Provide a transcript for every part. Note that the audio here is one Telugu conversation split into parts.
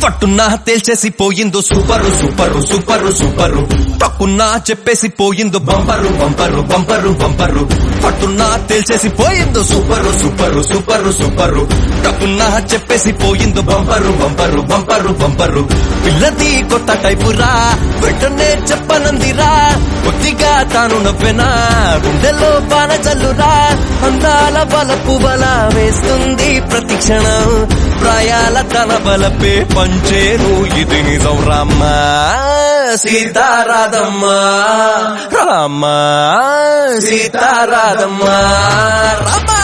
పట్టున్నా తేల్చేసి పోయిందో సూపరు సూపరు సూపరు సూపరు పక్కున్నా చెప్పేసి పోయిందో బంపరు బంపరు బంపరు బంపరు పట్టున్నా తేల్చేసి పోయిందో సూపరు సూపరు సూపరు సూపరు పక్కున్నా చెప్పేసి పోయిందో బంపరు బంపరు బంపరు బంపరు పిల్లది కొత్త టైపురా వెంటనే చెప్పనందిరా కొద్దిగా తాను నవ్వెనా గుండెలో బాణ చల్లురా అందాల బలపు బల వేస్తుంది ప్రతి క్షణం ప్రాయాల తన బలపే పంచేను ఇది నిజం రామ్మా సీతారాధమ్మా రామ్మా సీతారాధమ్మా రామ్మా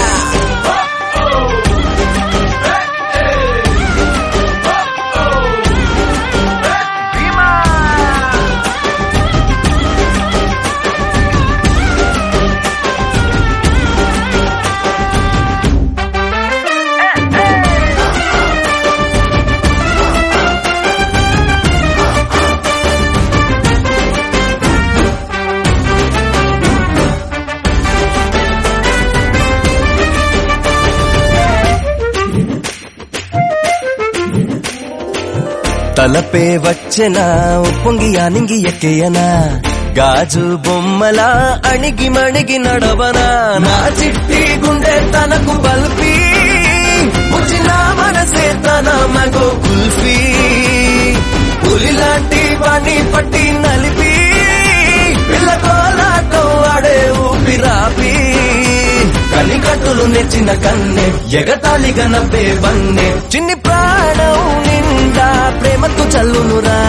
తలపే వచ్చెనా ఉప్పొంగి అనింగి ఎక్కేయనా గాజు బొమ్మలా అణిగి మణిగి నడవనా నా చిట్టి గుండె తనకు బల్పి ముచ్చిన మనసే తన మగో కుల్ఫీ పులిలాంటి వాణ్ణి పట్టి నలిపి పిల్లకోలాటం ఆడే ఊపిరాపి కనికట్టులు నెచ్చిన కన్నె ఎగతాళిగా నవ్వే వన్నె చిన్ని ప్రాణం నిండా ప్రేమతో చల్లునురా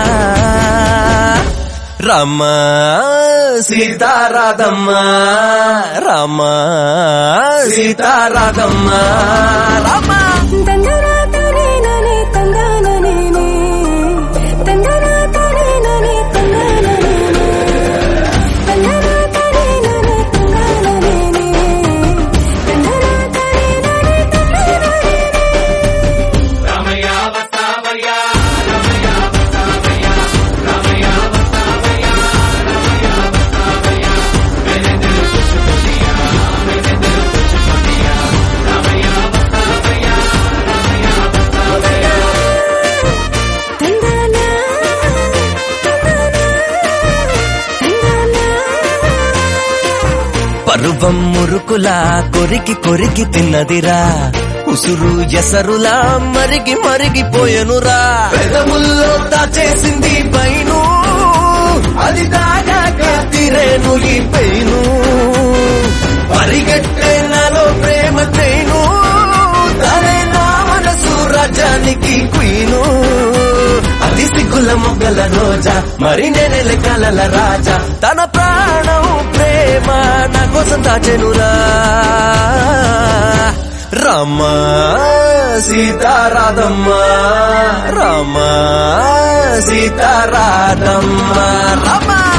రామ సీతారాధమ్మ రామ సీతారాధమ్మ రామ తందనాతనేననే తందననేనే తందనాతనేననే తందననేనే తందనాతనేననే తందననేనే తందనాతనేననే తందననేనే తందనా తందనా పరువం మురుకులా కొరికి కొరికి తిన్నదిరా ఉసురు ఎసరులా మరిగి మరిగిపోయెనురా పెదముల్లో దాచేసింది పైను అది దాగాక తిరేను ఈ పెయిను పరిగెట్టే నాలో ప్రేమ ట్రైను తనే నా మనసు రాజానికి క్వీను అది సిగ్గుల మొగ్గల రోజా మరి నేనెల కలల రాజా తన ప్రాణం ప్రేమ నా కోసం దాచెనురా రామ సీతారాధమ్మ రామ సీతారాధమ్మ రామ